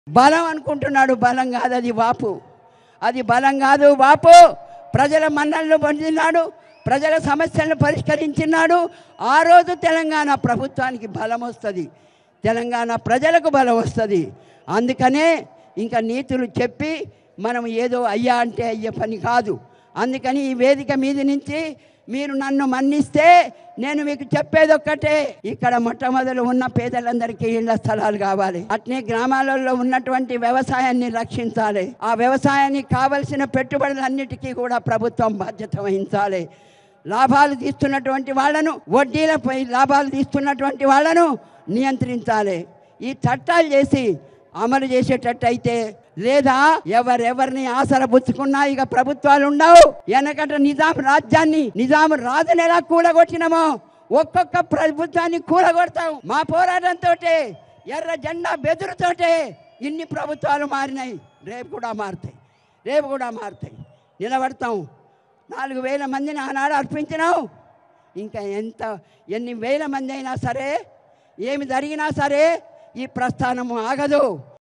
బలం అనుకుంటున్నాడు బలం కాదు అది వాపు అది బలం కాదు వాపు ప్రజల మన్నలను పొందినాడు ప్రజల సమస్యలను పరిష్కరించినాడు ఆ రోజు తెలంగాణ ప్రభుత్వానికి బలం వస్తుంది తెలంగాణ ప్రజలకు బలం వస్తుంది అందుకనే ఇంకా నీతులు చెప్పి మనం ఏదో అయ్యా అంటే అయ్యే పని కాదు అందుకని ఈ వేదిక మీద నుంచి మీరు నన్ను మన్నిస్తే నేను మీకు చెప్పేది ఒక్కటే ఇక్కడ మొట్టమొదలు ఉన్న పేదలందరికీ ఇళ్ల స్థలాలు కావాలి అట్నే గ్రామాలలో ఉన్నటువంటి వ్యవసాయాన్ని రక్షించాలి ఆ వ్యవసాయానికి కావలసిన పెట్టుబడులన్నిటికీ కూడా ప్రభుత్వం బాధ్యత వహించాలి లాభాలు తీస్తున్నటువంటి వాళ్ళను వడ్డీలపై లాభాలు తీస్తున్నటువంటి వాళ్ళను నియంత్రించాలి ఈ చట్టాలు చేసి అమలు చేసేటట్టు అయితే లేదా ఎవరెవరిని ఆసరబుచ్చుకున్నా ఇక ప్రభుత్వాలు ఉండవు వెనకట నిజాం రాజ్యాన్ని నిజాం రాజుని ఎలా కూలగొట్టినామో ఒక్కొక్క ప్రభుత్వాన్ని కూలగొడతాం మా పోరాటంతో ఎర్ర జెండా బెదురుతోటే ఇన్ని ప్రభుత్వాలు మారినాయి రేపు కూడా మారుతాయి రేపు కూడా మారుతాయి నిలబడతాం నాలుగు వేల మందిని ఆనాడు అర్పించినావు ఇంకా ఎంత ఎన్ని వేల మంది అయినా సరే ఏమి జరిగినా సరే ఈ ప్రస్థానము ఆగదు